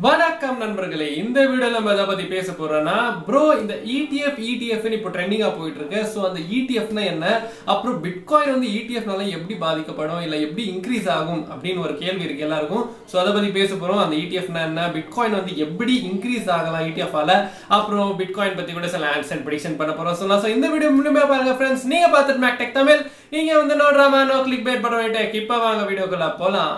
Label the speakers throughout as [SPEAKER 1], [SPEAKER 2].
[SPEAKER 1] வணக்கம் நண்பர்களே இந்த வீடியோல நம்ம எதை பத்தி பேச போறோம்னா ப்ரோ இந்த ETF ETF னு இப்போ ட்ரெண்டிங்கா போயிட்டு இருக்கு ஸோ அந்த ETFனா என்ன அப்புறம் பிட்காயின் வந்து ETFனால எப்படி பாதிக்கப்படும் இல்ல எப்படி இன்க்ரீஸ் ஆகும் அப்படின்னு ஒரு கேள்வி இருக்கு எல்லாருக்கும் ஸோ அதை பத்தி பேச போறோம் அந்த ETFனா என்ன பிட்காயின் வந்து எப்படி இன்க்ரீஸ் ஆகலாம் ETF ஆல அப்புறம் பிட்காயின் பத்தி கூட சில ஆன்சர் அண்ட் ப்ரெடிக்ஷன் பண்ண போறோம் ஸோ நான் இந்த வீடியோ முழுமையா பாருங்க ஃப்ரெண்ட்ஸ் நீங்க பார்த்துட்டு மேக்டெக் தமிழ் நீங்க வந்து no drama no click bait பண்ண வேண்டிய இப்போ வாங்க வீடியோக்குள்ள போலாம்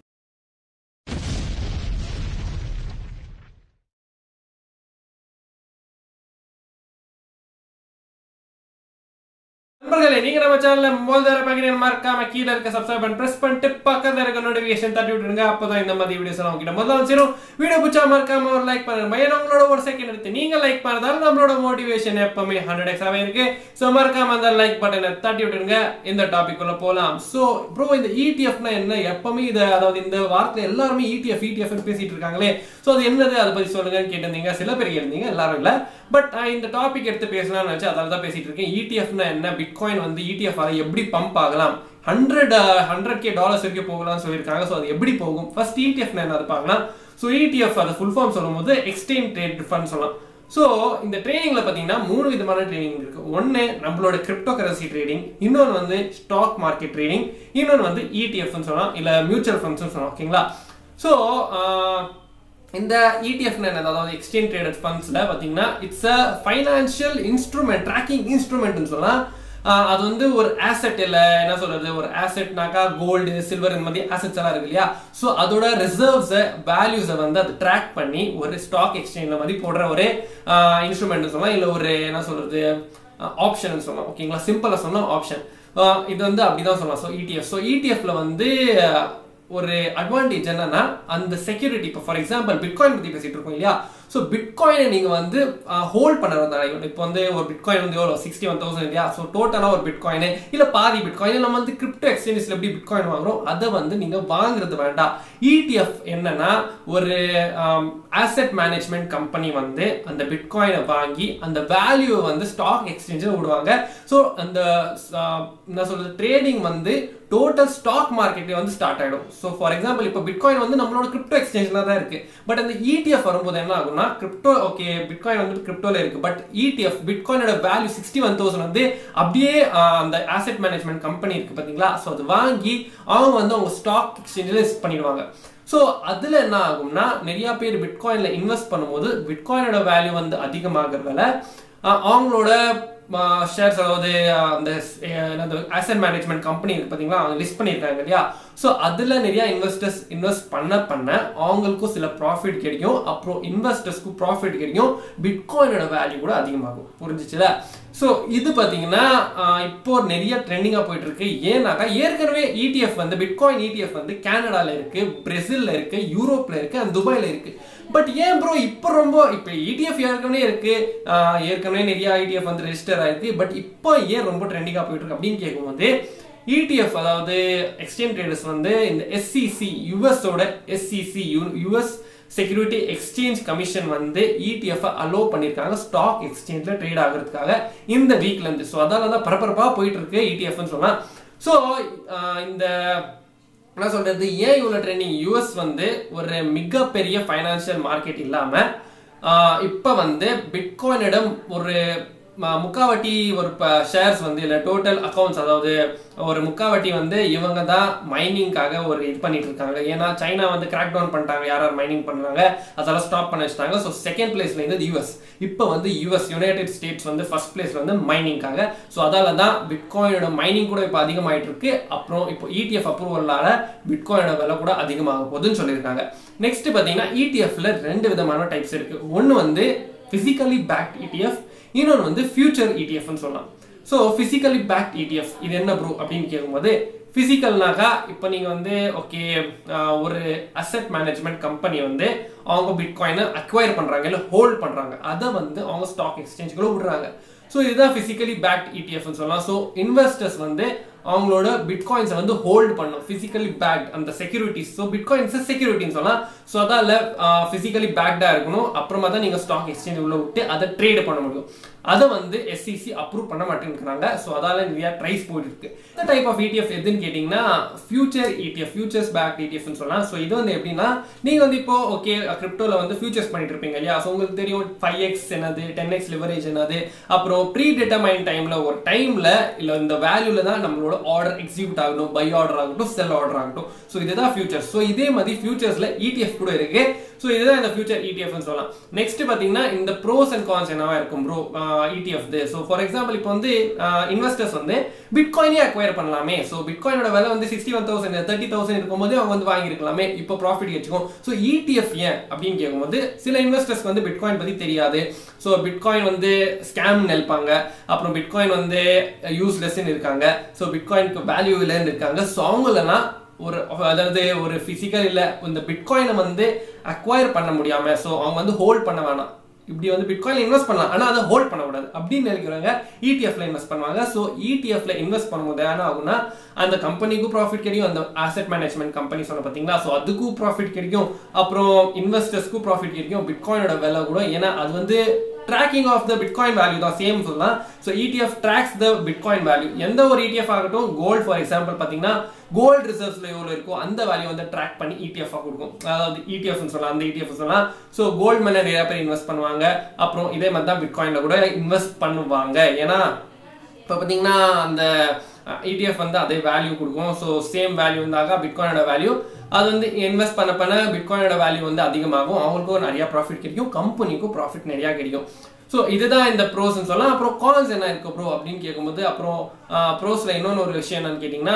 [SPEAKER 1] நண்பர்களே நீங்க நம்ம சேனல்ல முதல் தடவை பார்க்கறீங்க மறக்காம கீழ இருக்க சப்ஸ்கிரைப் பண்ணி பிரஸ் பண்ணிட்டு பக்கத்துல இருக்க நோட்டிபிகேஷன் தட்டி விட்டுருங்க அப்பதான் இந்த மாதிரி வீடியோஸ் எல்லாம் உங்ககிட்ட முதல்ல வந்துரும் வீடியோ பிடிச்சா மறக்காம ஒரு லைக் பண்ணுங்க மையன் உங்களோட ஒரு செகண்ட் எடுத்து நீங்க லைக் பண்ணதால நம்மளோட மோட்டிவேஷன் எப்பவுமே ஹண்ட்ரட் எக்ஸாவே இருக்கு சோ மறக்காம அந்த லைக் பட்டனை தட்டி விட்டுருங்க இந்த டாபிக் உள்ள போலாம் சோ ப்ரோ இந்த இடிஎஃப்னா என்ன எப்பவுமே இத அதாவது இந்த வார்த்தை எல்லாருமே இடிஎஃப் இடிஎஃப் பேசிட்டு இருக்காங்களே சோ அது என்னது அதை பத்தி சொல்லுங்கன்னு கேட்டிருந்தீங்க சில பேர் கேட்டிருந்தீங்க எல்லாரும் இல்ல பட் இந்த டாபிக் எடுத்து பேசலாம்னு நினைச்சு அதால தான் பேசிட்டு இருக்கேன் இடிஎஃப்னா என்ன பிட்காயின் வந்து இடிஎஃப் ஆல எப்படி பம்ப் ஆகலாம் ஹண்ட்ரட் ஹண்ட்ரட் கே டாலர்ஸ் வரைக்கும் போகலாம்னு சொல்லியிருக்காங்க ஸோ அது எப்படி போகும் ஃபர்ஸ்ட் இடிஎஃப்னா என்ன அது பார்க்கலாம் ஸோ இடிஎஃப் அது ஃபுல் ஃபார்ம் சொல்லும்போது எக்ஸ்சேஞ்ச் ட்ரேட் ஃபண்ட் சொல்லலாம் ஸோ இந்த ட்ரேடிங்ல பார்த்தீங்கன்னா மூணு விதமான ட்ரேடிங் இருக்கு ஒன்று நம்மளோட கிரிப்டோ கரன்சி ட்ரேடிங் இன்னொன்று வந்து ஸ்டாக் மார்க்கெட் ட்ரேடிங் இன்னொன்று வந்து இடிஎஃப்னு சொல்லலாம் இல்லை மியூச்சுவல் ஃபண்ட்ஸ்னு சொல்லலாம் ஓகேங்களா ஸோ இந்த ETF என்னது அதாவது எக்ஸ்சேஞ்ச் ட்ரேடட் ஃபண்ட்ஸ்ல பாத்தீங்கன்னா it's a financial instrument tracking இன்ஸ்ட்ருமெண்ட்னு சொல்லலாம் ஆஹ் அது வந்து ஒரு ஆசெட் இல்ல என்ன சொல்றது ஒரு ஆசெட்னாக்கா கோல்டு சில்வர் இந்த மாதிரி ஆசெட்ஸ் எல்லாம் இருக்கு இல்லையா ஸோ அதோட ரிசர்வ்ஸை வேல்யூஸை வந்து அது ட்ராக் பண்ணி ஒரு ஸ்டாக் எக்ஸ்சேஞ்ச்ல மாதிரி போடுற ஒரு இன்ஸ்ட்ருமெண்ட் சொல்லலாம் இல்ல ஒரு என்ன சொல்றது ஆப்ஷன் சொல்லலாம் ஓகேங்களா சிம்பிளா சொன்னா ஆப்ஷன் இது வந்து அப்படிதான் சொல்லலாம் ஸோ இடிஎஃப் ஸோ இடிஎஃப்ல வந்து ஒரு அட்வான்டேஜ் என்னன்னா அந்த செக்யூரிட்டி இப்போ ஃபார் எக்ஸாம்பிள் பிட்காயின் பத்தி பேசிட்டு இருக்கோம் இல்லையா ஸோ பிட்காயினை நீங்க வந்து ஹோல்ட் பண்ண வந்தாங்க இப்போ வந்து ஒரு பிட்காயின் வந்து எவ்வளோ சிக்ஸ்டி ஒன் தௌசண்ட் இல்லையா ஸோ டோட்டலாக ஒரு பிட்காயின் இல்லை பாதி பிட்காயின் நம்ம வந்து கிரிப்டோ எக்ஸ்சேஞ்சஸ்ல எப்படி பிட்காயின் வாங்குறோம் அதை வந்து நீங்க வாங்குறது வேண்டாம் இடிஎஃப் என்னன்னா ஒரு ஆசெட் மேனேஜ்மெண்ட் கம்பெனி வந்து அந்த பிட்காயினை வாங்கி அந்த வேல்யூ வந்து ஸ்டாக் எக்ஸ்சேஞ்சில் விடுவாங்க ஸோ அந்த என்ன சொல்றது ட்ரேடிங் வந்து டோட்டல் ஸ்டாக் மார்க்கெட்ல வந்து ஸ்டார்ட் ஆயிடும் ஸோ ஃபார் எக்ஸாம்பிள் இப்போ பிட்காயின் வந்து நம்மளோட கிரிப்டோ எக்ஸ்சேஞ்சில் தான் இருக்கு பட் அந்த இடிஎஃப் வரும்போது என்ன ஆகும்னா கிரிப்டோ ஓகே பிட்காயின் வந்து கிரிப்டோல இருக்கு பட் இடிஎஃப் பிட்காயினோட வேல்யூ சிக்ஸ்டி ஒன் தௌசண்ட் வந்து அப்படியே அந்த ஆசெட் மேனேஜ்மெண்ட் கம்பெனி இருக்கு பாத்தீங்களா ஸோ அது வாங்கி அவங்க வந்து அவங்க ஸ்டாக் எக்ஸ்சேஞ்சில் லிஸ்ட் பண்ணிடுவாங்க ஸோ அதில் என்ன ஆகும்னா நிறைய பேர் பிட்காயின்ல இன்வெஸ்ட் பண்ணும்போது பிட்காயினோட வேல்யூ வந்து அதிகமாகிறதால அவங்களோட ஷேர்ஸ் அதாவது அந்த என்னது அசட் மேனேஜ்மெண்ட் கம்பெனி இருக்கு பார்த்தீங்களா அவங்க லிஸ்ட் பண்ணியிருக்காங்க இல்லையா ஸோ அதில் நிறைய இன்வெஸ்டர்ஸ் இன்வெஸ்ட் பண்ண பண்ண அவங்களுக்கும் சில ப்ராஃபிட் கிடைக்கும் அப்புறம் இன்வெஸ்டர்ஸ்க்கும் ப்ராஃபிட் கிடைக்கும் பிட்காயினோட வேல்யூ கூட அதிகமாகும் புரிஞ்சிச்சுல ஸோ இது பார்த்தீங்கன்னா இப்போ நிறைய ட்ரெண்டிங்காக போயிட்டு இருக்கு ஏன்னாக்கா ஏற்கனவே இடிஎஃப் வந்து பிட்காயின் இடிஎஃப் வந்து கனடால இருக்கு பிரேசில்ல இருக்கு யூரோப்ல இருக்கு அண்ட் துபாயில இருக்கு பட் ஏன் ப்ரோ இப்போ ரொம்ப இப்போ இடிஎஃப் ஏற்கனவே இருக்கு ஏற்கனவே நிறைய ஐடிஎஃப் வந்து ரெஜிஸ்டர் ஆயிருக்கு பட் இப்போ ஏன் ரொம்ப ட்ரெண்டிங்காக போயிட்டு இருக்கு அப்படின்னு கேட்கும்போது இடிஎஃப் அதாவது எக்ஸ்சேஞ்ச் ட்ரேடர்ஸ் வந்து இந்த எஸ்சிசி யூஎஸோட SEC US security exchange commission வந்து இடிஎஃப் அலோ பண்ணியிருக்காங்க ஸ்டாக் எக்ஸ்சேஞ்சில் ட்ரேட் ஆகிறதுக்காக இந்த வீக்ல இருந்து ஸோ அதால தான் பரபரப்பாக போயிட்டு இருக்கு இடிஎஃப்னு சொல்லலாம் ஸோ இந்த என்ன சொல்றது ஏன் இவ்வளோ ட்ரெண்டிங் யூஎஸ் வந்து ஒரு மிகப்பெரிய ஃபைனான்சியல் மார்க்கெட் இல்லாமல் இப்போ வந்து பிட்காயினிடம் ஒரு முக்காவட்டி ஒரு ஷேர்ஸ் வந்து இல்லை டோட்டல் அக்கௌண்ட்ஸ் அதாவது ஒரு முக்காவட்டி வந்து இவங்க தான் மைனிங்காக ஒரு இது பண்ணிட்டு இருக்காங்க ஏன்னா சைனா வந்து கிராக் டவுன் பண்ணிட்டாங்க யார் யார் மைனிங் பண்ணுறாங்க அதெல்லாம் ஸ்டாப் பண்ண வச்சுட்டாங்க ஸோ செகண்ட் பிளேஸ்ல இருந்து யூஎஸ் இப்போ வந்து யூஎஸ் யுனைடெட் ஸ்டேட்ஸ் வந்து ஃபர்ஸ்ட் பிளேஸ்ல வந்து மைனிங்காக ஸோ அதால தான் பிட்காயினோட மைனிங் கூட இப்போ அதிகமாயிட்டு இருக்கு அப்புறம் இப்போ இடிஎஃப் அப்ரூவலால பிட்காயினோட விலை கூட அதிகமாக போகுதுன்னு சொல்லியிருக்காங்க நெக்ஸ்ட் பார்த்தீங்கன்னா இடிஎஃப்ல ரெண்டு விதமான டைப்ஸ் இருக்கு ஒன்று வந்து பிசிக்கலி பேக்ட் இடிஎஃப் இன்னொன்று வந்து ஃபியூச்சர் இடிஎஃப்னு சொல்லலாம் ஸோ ஃபிசிக்கலி பேக்ட் இடிஎஃப் இது என்ன ப்ரூ அப்படின்னு கேட்கும்போது ஃபிசிக்கல்னாக்கா இப்போ நீங்கள் வந்து ஓகே ஒரு அசெட் மேனேஜ்மெண்ட் கம்பெனி வந்து அவங்க பிட்காயினை அக்வயர் பண்ணுறாங்க இல்லை ஹோல்ட் பண்ணுறாங்க அதை வந்து அவங்க ஸ்டாக் எக்ஸ்சேஞ்சுக்குள்ள விடுறாங்க ஸோ இதுதான் ஃபிசிக்கலி பேக்ட் இடிஎஃப்னு சொல்லலாம் ஸோ இன்வெஸ்டர்ஸ் வந்து அவங்களோட பிட்காயின்ஸை வந்து ஹோல்ட் பண்ணும் ஃபிசிக்கலி பேக்ட் அந்த செக்யூரிட்டிஸ் ஸோ பிட்காயின்ஸ் செக்யூரிட்டின்னு சொல்லலாம் ஸோ அதால ஃபிசிக்கலி பேக்டாக இருக்கணும் அப்புறமா தான் நீங்கள் ஸ்டாக் எக்ஸ்சேஞ்ச் உள்ள விட்டு அதை ட்ரேட் பண்ண முடியும் அதை வந்து எஸ்சிசி அப்ரூவ் பண்ண மாட்டேங்கிறாங்க ஸோ அதால நிறைய ட்ரைஸ் போயிட்டு இருக்கு இந்த டைப் ஆஃப் இடிஎஃப் எதுன்னு கேட்டிங்கன்னா ஃபியூச்சர் இடிஎஃப் ஃபியூச்சர்ஸ் பேக் இடிஎஃப்னு சொல்லலாம் ஸோ இது வந்து எப்படின்னா நீங்கள் வந்து இப்போ ஓகே கிரிப்டோவில் வந்து ஃபியூச்சர்ஸ் பண்ணிட்டு இருப்பீங்க இல்லையா ஸோ உங்களுக்கு தெரியும் ஃபைவ் எக்ஸ் என்னது டென் எக்ஸ் லிவரேஜ் என்னது அப்புறம் ப்ரீ டிட்டர்மைன் டைமில் ஒரு டைமில் இல்லை இந்த வேல்யூல தான் நம்மளோட ஆர்டர் எக்ஸிக்யூட் ஆகணும் பை ஆர்டர் ஆகட்டும் செல் ஆர்டர் ஆகட்டும் ஸோ இதுதான் ஃபியூச்சர்ஸ் ஸோ இதே மாதிரி ஃபியூச்சர்ஸில் இடிஎஃப் கூட இருக்கு ஸோ இதுதான் இந்த ஃபியூச்சர் இடிஎஃப்னு சொல்லலாம் நெக்ஸ்ட் பார்த்தீங்கன்னா இந்த ப்ரோஸ் அண்ட் கான்ஸ் என்னவா இருக்கும் bro ETF so for example இப்போ வந்து இன்வெஸ்டர்ஸ் வந்து பிட்காயினே அக்வயர் பண்ணலாமே ஸோ பிட்காயினோட விலை வந்து sixty one thousand thirty thousand இருக்கும்போது அவங்க வந்து வாங்கியிருக்கலாமே இப்போ ப்ராஃபிட் வச்சுக்கும் ஸோ இடிஎஃப் ஏன் அப்படின்னு கேட்கும்போது சில இன்வெஸ்டர்ஸ்க்கு வந்து பிட்காயின் பற்றி தெரியாது ஸோ பிட்காயின் வந்து ஸ்கேம் நினைப்பாங்க அப்புறம் பிட்காயின் வந்து யூஸ்லெஸ்ன்னு இருக்காங்க ஸோ பிட்காயினுக்கு வேல்யூ இல்லைன்னு இருக்காங்க ஸோ அவங்களெல்லாம் ஒரு அதாவது ஒரு பிசிக்கல் இல்லை இந்த பிட்காயினை வந்து அக்வயர் பண்ண முடியாம ஸோ அவங்க வந்து ஹோல்ட் பண்ண வேணாம் இப்படி வந்து பிட்காயின் இன்வெஸ்ட் பண்ணலாம் ஆனால் அதை ஹோல்ட் பண்ணக்கூடாது அப்படின்னு நினைக்கிறவங்க இடிஎஃப்ல இன்வெஸ்ட் பண்ணுவாங்க ஸோ இடிஎஃப்ல இன்வெஸ்ட் பண்ணும்போது என்ன ஆகும்னா அந்த கம்பெனிக்கும் ப்ராஃபிட் கிடைக்கும் அந்த ஆசெட் மேனேஜ்மெண்ட் கம்பெனி சொன்ன பார்த்தீங்களா ஸோ அதுக்கும் ப்ராஃபிட் கிடைக்கும் அப்புறம் இன்வெஸ்டர்ஸ்க்கும் ப்ராஃபிட் கிடைக்கும் பிட்காயினோட விலை கூட ஏன்னா அது வந்து tracking of the bitcoin value தான் சேம் சொல்லலாம் so ETF tracks the bitcoin value எந்த ஒரு இடிஎஃப் ஆகட்டும் கோல்டு ஃபார் எக்ஸாம்பிள் பார்த்தீங்கன்னா கோல்டு ரிசர்வ்ஸ்ல எவ்வளோ இருக்கோ அந்த வேல்யூ வந்து ட்ராக் பண்ணி இடிஎஃப் கொடுக்கும் அதாவது இடிஎஃப்னு சொல்லலாம் அந்த இடிஎஃப் சொல்லலாம் ஸோ கோல்டு மேலே நிறைய பேர் இன்வெஸ்ட் பண்ணுவாங்க அப்புறம் இதே மாதிரி தான் பிட்காயின்ல கூட இன்வெஸ்ட் பண்ணுவாங்க ஏன்னா இப்போ பார்த்தீங்கன்னா அந்த இடிஎஃப் வந்து அதே வேல்யூ கொடுக்கும் ஸோ சேம் வேல்யூ இருந்தாக பிட்காயினோட வேல்யூ அது வந்து இன்வெஸ்ட் பண்ண பண்ண பிட்காயினோட வேல்யூ வந்து அதிகமாகும் அவங்களுக்கும் நிறைய ப்ராஃபிட் கிடைக்கும் கம்பெனிக்கும் ப்ராஃபிட் நிறையா கிடைக்கும் ஸோ இதுதான் இந்த ப்ரோஸ்ன்னு சொல்லலாம் அப்புறம் கான்ஸ் என்ன இருக்கு ப்ரோ அப்படின்னு கேட்கும்போது அப்புறம் ப்ரோஸில் இன்னொன்று ஒரு விஷயம் என்னன்னு கேட்டிங்கன்னா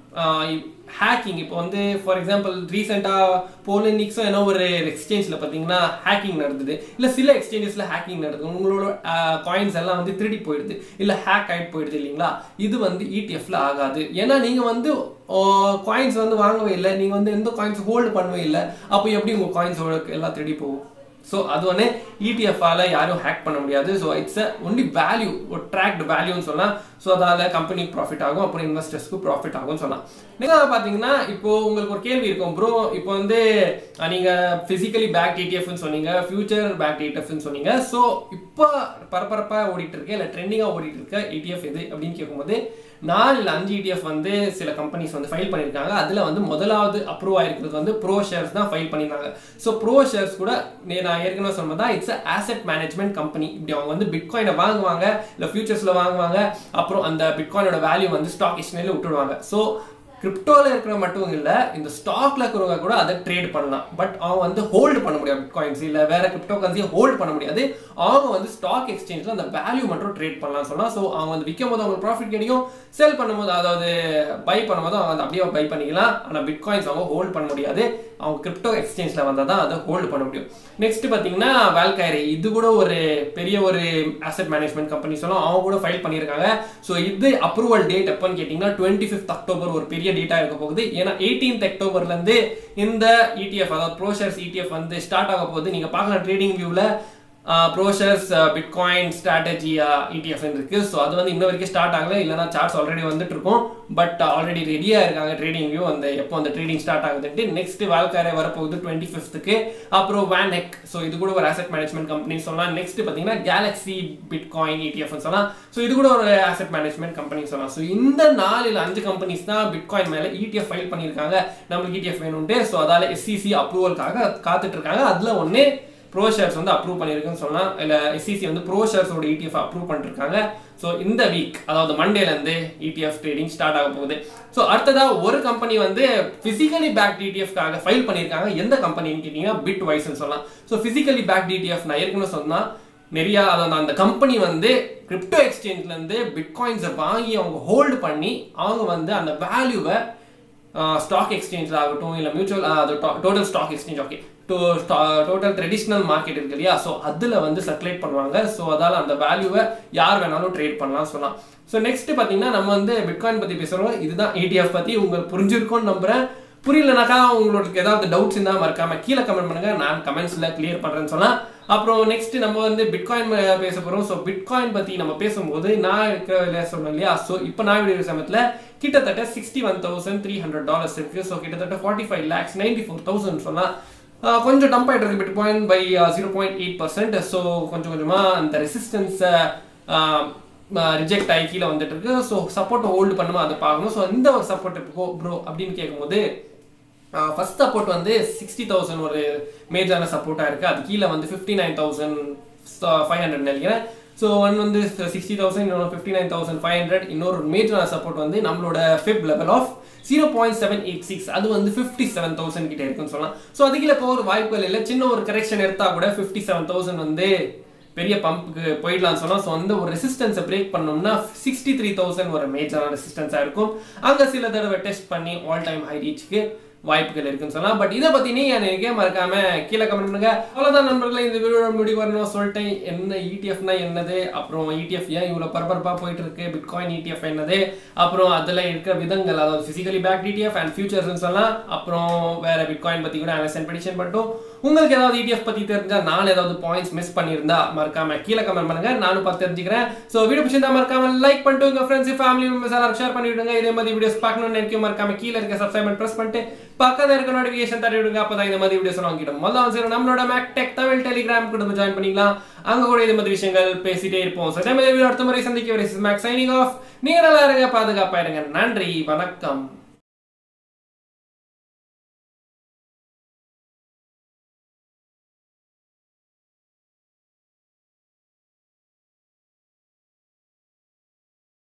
[SPEAKER 1] ஹேக்கிங் இப்போ வந்து ஃபார் எக்ஸாம்பிள் ரீசெண்டாக போலினிக்ஸும் என்ன ஒரு எக்ஸ்சேஞ்சில் பார்த்தீங்கன்னா ஹேக்கிங் நடந்தது இல்லை சில எக்ஸ்சேஞ்சஸில் ஹேக்கிங் நடக்குது உங்களோட காயின்ஸ் எல்லாம் வந்து திருடி போயிடுது இல்லை ஹேக் ஆகிட்டு போயிடுது இல்லைங்களா இது வந்து இடிஎஃப்ல ஆகாது ஏன்னா நீங்கள் வந்து காயின்ஸ் வந்து வாங்கவே இல்லை நீங்கள் வந்து எந்த காயின்ஸ் ஹோல்டு பண்ணவே இல்லை அப்போ எப்படி உங்கள் காயின்ஸோட எல்லாம் திருடி போகும் ஸோ அது ஒன்று இடிஎஃபால யாரும் ஹேக் பண்ண முடியாது so it's a only value ஒரு ட்ராக்ட் வேல்யூன்னு சொல்லலாம் ஸோ அதால கம்பெனிக்கு ப்ராஃபிட் ஆகும் அப்புறம் இன்வெஸ்டர்ஸ்க்கு ப்ராஃபிட் ஆகும்னு சொல்லலாம் நெக்ஸ்ட் பார்த்தீங்கன்னா இப்போ உங்களுக்கு ஒரு கேள்வி இருக்கும் ப்ரோ இப்போ வந்து நீங்கள் ஃபிசிக்கலி பேக் இடிஎஃப்னு சொன்னீங்க ஃபியூச்சர் பேக் இடிஎஃப்னு சொன்னீங்க ஸோ இப்போ பரபரப்பாக ஓடிட்டு இருக்கு இல்லை ட்ரெண்டிங்காக ஓடிட்டு இருக்க இடிஎஃப் எது அப்படின்னு கேட்கும்போது நாலு இல்லை அஞ்சு இடிஎஃப் வந்து சில கம்பெனிஸ் வந்து ஃபைல் பண்ணியிருக்காங்க அதில் வந்து முதலாவது அப்ரூவ் ஆயிருக்கிறது வந்து ப்ரோ ஷேர்ஸ் தான் ஃபைல் பண்ணியிருக்காங்க ஸோ ப்ரோ ஷேர்ஸ் கூட நான் ஏற்கனவே சொன்னதா இட்ஸ் ஆசெட் மேனேஜ்மெண்ட் கம்பெனி இப்படி அவங்க வந்து பிட்காயினை வாங்குவாங்க இல்லை ஃபியூச்சர்ஸில் வாங்குவாங்க அப்புறம் அந்த பிட்காயினோட வேல்யூ வந்து ஸ்டாக் எக்ஸ்சேஞ்சில் விட்டுடுவாங்க ஸோ கிரிப்டோவில் இருக்கிற மட்டும் இல்லை இந்த ஸ்டாக்ல இருக்கிறவங்க கூட அதை ட்ரேட் பண்ணலாம் பட் அவங்க வந்து ஹோல்டு பண்ண முடியாது பிட்காயின்ஸ் இல்லை வேற கிரிப்டோ கரன்சியை ஹோல்டு பண்ண முடியாது அவங்க வந்து ஸ்டாக் எக்ஸ்சேஞ்சில் அந்த வேல்யூ மட்டும் ட்ரேட் பண்ணலாம் சொல்லலாம் ஸோ அவங்க வந்து விற்கும் போது அவங்களுக்கு ப்ராஃபிட் கிடைக்கும் செல் பண்ணும்போது அதாவது பை பண்ணும்போது அவங்க வந்து அப்படியே பை பண்ணிக்கலாம் ஆனால் பிட்காயின்ஸ் அவங்க ஹோல்ட் பண்ண முடியாது அவங்க கிரிப்டோ எக்ஸ்சேஞ்சில் வந்தால் தான் அதை ஹோல்டு பண்ண முடியும் நெக்ஸ்ட் பார்த்தீங்கன்னா வேல்கைரி இது கூட ஒரு பெரிய ஒரு அசெட் மேனேஜ்மெண்ட் கம்பெனி சொல்லும் அவங்க கூட ஃபைல் பண்ணியிருக்காங்க ஸோ இது அப்ரூவல் டேட் எப்போன்னு கேட்டிங்கன்னா டுவெண்ட்டி ஃபிஃப்த் அக்டோபர் ஒரு பெரிய டேட்டா இருக்க போகுது ஏன்னா எயிட்டீன்த் அக்டோபர்லேருந்து இந்த இடிஎஃப் அதாவது ப்ரோஷர்ஸ் இடிஎஃப் வந்து ஸ்டார்ட் ஆக போகுது நீங்கள் பார்க்கலாம் ட்ரேடிங் வியூவில் ப்ரோஷர்ஸ் பிட்காயின் ஸ்ட்ராட்டஜி இடிஎஃப் இருக்கு ஸோ அது வந்து இன்ன வரைக்கும் ஸ்டார்ட் ஆகல இல்லைனா சார்ட்ஸ் ஆல்ரெடி வந்துட்டு இருக்கும் பட் ஆல்ரெடி ரெடியாக இருக்காங்க ட்ரேடிங் வியூ அந்த எப்போ அந்த ட்ரேடிங் ஸ்டார்ட் ஆகுதுன்ட்டு நெக்ஸ்ட் வாழ்க்காரே வரப்போகுது டுவெண்ட்டி ஃபிஃப்த்துக்கு அப்புறம் வேனெக் ஸோ இது கூட ஒரு அசெட் மேனேஜ்மெண்ட் கம்பெனி சொல்லலாம் நெக்ஸ்ட் பார்த்தீங்கன்னா கேலக்ஸி பிட்காயின் இடிஎஃப் சொல்லலாம் ஸோ இது கூட ஒரு அசெட் மேனேஜ்மெண்ட் கம்பெனி சொல்லலாம் ஸோ இந்த நாலு இல்லை அஞ்சு கம்பெனிஸ் தான் பிட்காயின் மேலே இடிஎஃப் ஃபைல் பண்ணியிருக்காங்க நம்மளுக்கு இடிஎஃப் வேணும்ட்டு ஸோ அதால எஸ்சிசி அப்ரூவலுக்காக காத்துட்டு இருக்காங்க அதில் ஒன்று ப்ரோ ஷேர்ஸ் வந்து அப்ரூவ் பண்ணியிருக்குன்னு சொல்லலாம் இல்லை எஸ்சிசி வந்து ப்ரோ ஷேர்ஸோட இடிஎஃப் அப்ரூவ் பண்ணிருக்காங்க ஸோ இந்த வீக் அதாவது மண்டேலேருந்து இடிஎஃப் ட்ரேடிங் ஸ்டார்ட் ஆக போகுது ஸோ அடுத்ததாக ஒரு கம்பெனி வந்து ஃபிசிக்கலி பேக் இடிஎஃப்காக ஃபைல் பண்ணியிருக்காங்க எந்த கம்பெனின்னு கேட்டிங்கன்னா பிட் வைஸ்ன்னு சொல்லலாம் ஸோ ஃபிசிக்கலி பேக் இடிஎஃப் நான் ஏற்கனவே சொன்னால் நிறைய அதாவது அந்த கம்பெனி வந்து கிரிப்டோ எக்ஸ்சேஞ்ச்லேருந்து பிட்காயின்ஸை வாங்கி அவங்க ஹோல்டு பண்ணி அவங்க வந்து அந்த வேல்யூவை ஸ்டாக் எக்ஸ்சேஞ்சில் ஆகட்டும் இல்லை மியூச்சுவல் அது total stock exchange okay total traditional market இருக்கு இல்லையா ஸோ அதில் வந்து சர்க்குலேட் பண்ணுவாங்க ஸோ அதால் அந்த வேல்யூவை யார் வேணாலும் ட்ரேட் பண்ணலாம் சொல்லலாம் ஸோ நெக்ஸ்ட் பார்த்தீங்கன்னா நம்ம வந்து பிட்காயின் பற்றி பேசுகிறோம் இதுதான் ஏடிஎஃப் பற்றி உங்களுக்கு புரிஞ்சிருக்கும்னு நம்புறேன் புரியலனாக்கா உங்களுக்கு ஏதாவது டவுட்ஸ் இருந்தால் மறக்காம கீழே கமெண்ட் பண்ணுங்க நான் கமெண்ட்ஸில் கிளியர் பண்ணுறேன்னு சொல்லலாம் அப்புறம் நெக்ஸ்ட் நம்ம வந்து பிட்காயின் பேச போகிறோம் ஸோ பிட்காயின் பற்றி நம்ம பேசும்போது நான் இருக்கிற சொன்னேன் இல்லையா ஸோ இப்போ நான் வீடியோ சமயத்தில் கிட்டத்தட்ட sixty one thousand three hundred dollars இருக்கு ஸோ கிட்டத்தட்ட forty five lakhs ninety four thousand சொன்னால் ஆஹ் கொஞ்சம் டம்ப் ஆகிட்டு இருக்கு பிட் பாயிண்ட் பை zero point eight percent so கொஞ்சம் கொஞ்சமாக அந்த ரெசிஸ்டன்ஸை ரிஜெக்ட் ஆகி கீழே வந்துட்டு இருக்கு ஸோ சப்போர்ட் ஹோல்டு பண்ணுமா அதை பார்க்கணும் ஸோ இந்த ஒரு சப்போர்ட் ப்ரோ அப்படின்னு கேட்கும்போது ஃபர்ஸ்ட் சப்போர்ட் வந்து சிக்ஸ்டி தௌசண்ட் ஒரு மேஜரான சப்போர்ட்டாக இருக்குது அது கீழே வந்து fifty nine thousand five hundred நினைக்கிறேன் ஸோ ஒன் வந்து சிக்ஸ்டி தௌசண்ட் இன்னொரு fifty nine thousand five hundred இன்னொரு மேஜரான சப்போர்ட் வந்து நம்மளோட fib level of zero point seven eight six அது வந்து ஃபிஃப்டி செவன் தௌசண்ட் கிட்ட இருக்குன்னு சொல்லலாம் ஸோ அது கீழே போக ஒரு வாய்ப்புகள் இல்லை சின்ன ஒரு கரெக்ஷன் எடுத்தா கூட ஃபிஃப்டி செவன் தௌசண்ட் வந்து பெரிய பம்புக்கு போயிடலாம்னு சொன்னா ஸோ அந்த ஒரு ரெசிஸ்டன்ஸை பிரேக் பண்ணோம்னா சிக்ஸ்டி த்ரீ தௌசண்ட் ஒரு மேஜரான ரெசிஸ்டன்ஸாக இருக்கும் அங்கே சில தடவை டெஸ்ட் பண்ணி ஆல் டைம் ஹை ரீச்சுக்கு வாய்ப்புகள் இருக்குன்னு சொல்லலாம் பட் இதை பத்தி நீங்க எனக்கு மறக்காம கீழே கமெண்ட் பண்ணுங்க அவ்வளவுதான் நண்பர்களே இந்த வீடியோ முடிவு வரணும் சொல்லிட்டேன் என்ன இடிஎஃப்னா என்னது அப்புறம் இடிஎஃப் ஏன் இவ்வளவு பரபரப்பா போயிட்டு இருக்கு பிட்காயின் இடிஎஃப் என்னது அப்புறம் அதுல இருக்கிற விதங்கள் அதாவது physically back ETF and futures சொல்லலாம் அப்புறம் வேற பிட்காயின் பத்தி கூட அனலைஸ் ப்ரெடிக்ஷன் பண்ணிட்டோம் உங்களுக்கு ஏதாவது இடிஎஃப் பத்தி தெரிஞ்சா நான் ஏதாவது பாயிண்ட்ஸ் மிஸ் பண்ணியிருந்தா மறக்காம கீழே கமெண்ட் பண்ணுங்க நானும் பார்த்து தெரிஞ்சுக்கிறேன் ஸோ வீடியோ பிடிச்சிருந்தா மறக்காம லைக் பண்ணிட்டு உங்க ஃப்ரெண்ட்ஸ் ஃபேமிலி மெம்பர்ஸ் எல்லாரும் ஷேர் பண்ணி விடுங்க இதே மாதிரி வீடியோஸ் பார்க்கணும்னு நினைக்கும் மறக்காம கீழே இருக்க சப்ஸ்கிரைப் பிரஸ் பண்ணிட்டு பக்கத்துல இருக்க நோட்டிஃபிகேஷன் தட்டி விடுங்க அப்பதான் இந்த மாதிரி வீடியோஸ் வாங்கிடும் முதல்ல வந்து நம்மளோட மேக் டெக் தமிழ் டெலிகிராம் கூட ஜாயின் பண்ணிக்கலாம் அங்க கூட இந்த மாதிரி விஷயங்கள் பேசிட்டே இருப்போம் ஸோ இதே மாதிரி வீடியோ அடுத்த முறை சந்திக்க வரை மேக் சைனிங் ஆஃப் நீங்க நல்லா இருங்க பாதுகாப்பா இருங்க நன்றி வணக்கம்